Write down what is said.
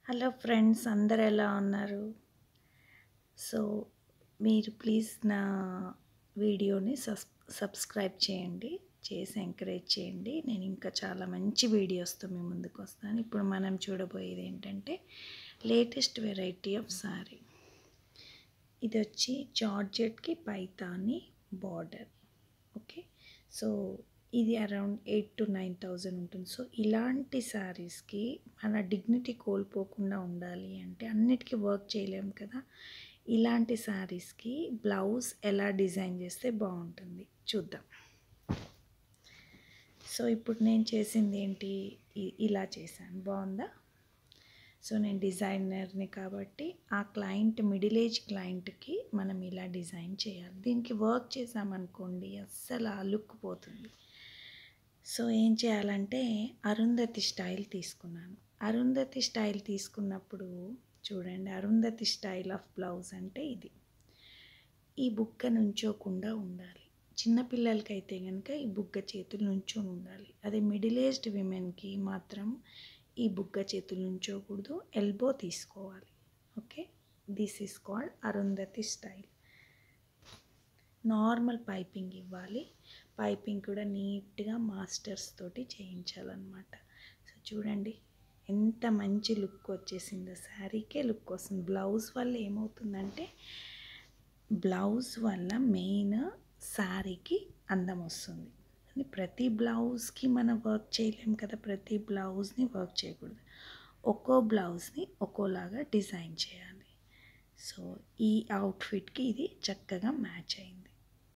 hello friends అందరు ఎలా ఉన్నారు సో మీరు ప్లీజ్ నా వీడియోని సబ్ సబ్స్క్రైబ్ చేయండి చేసి ఎంకరేజ్ చేయండి నేను ఇంకా చాలా మంచి వీడియోస్తో మీ ముందుకు వస్తాను ఇప్పుడు మనం చూడబోయేది ఏంటంటే లేటెస్ట్ వెరైటీ ఆఫ్ సారీ ఇది వచ్చి జార్జెట్కి పైతాని బార్డర్ ఓకే సో ఇది around eight to nine thousand ఉంటుంది సో ఇలాంటి శారీస్కి మన డిగ్నిటీ కోల్పోకుండా ఉండాలి అంటే అన్నిటికీ వర్క్ చేయలేము కదా ఇలాంటి శారీస్కి బ్లౌజ్ ఎలా డిజైన్ చేస్తే బాగుంటుంది చూద్దాం సో ఇప్పుడు నేను చేసింది ఏంటి ఇ- ఇలా చేశాను బాగుందా సో నేను డిజైనర్ని కాబట్టి ఆ క్లయింట్ మిడిల్ ఏజ్ క్లయింట్కి మనం ఇలా డిజైన్ చేయాలి దీనికి వర్క్ చేసామనుకోండి అస్సలు ఆ లుక్ పోతుంది సో ఏం చేయాలంటే అరుంధతి స్టైల్ తీసుకున్నాను అరుంధతి స్టైల్ తీసుకున్నప్పుడు చూడండి అరుంధతి స్టైల్ ఆఫ్ బ్లౌజ్ అంటే ఇది ఈ బుక్క నుంచోకుండా ఉండాలి చిన్నపిల్లలకైతే కనుక ఈ బుగ్గ చేతులు నుంచొని ఉండాలి అదే మిడిల్ ఏజ్డ్ విమెన్కి మాత్రం ఈ బుగ్గ చేతులు నుంచోకూడదు ఎల్బో తీసుకోవాలి okay this is called Arundhati style normal piping ఇవ్వాలి పైపింగ్ కూడా నీట్గా మాస్టర్స్ తోటి చేయించాలన్నమాట సో చూడండి ఎంత మంచి లుక్ వచ్చేసిందో శారీకే లుక్ వస్తుంది బ్లౌజ్ వల్ల ఏమవుతుందంటే బ్లౌజ్ వల్ల మెయిన్ శారీకి అందం వస్తుంది అని ప్రతి బ్లౌజ్కి మనం వర్క్ చేయలేం కదా ప్రతి బ్లౌజ్ని వర్క్ చేయకూడదు ఒక్కో బ్లౌజ్ని ఒక్కోలాగా డిజైన్ చేయాలి సో ఈ అవుట్ఫిట్కి ఇది చక్కగా మ్యాచ్ అయింది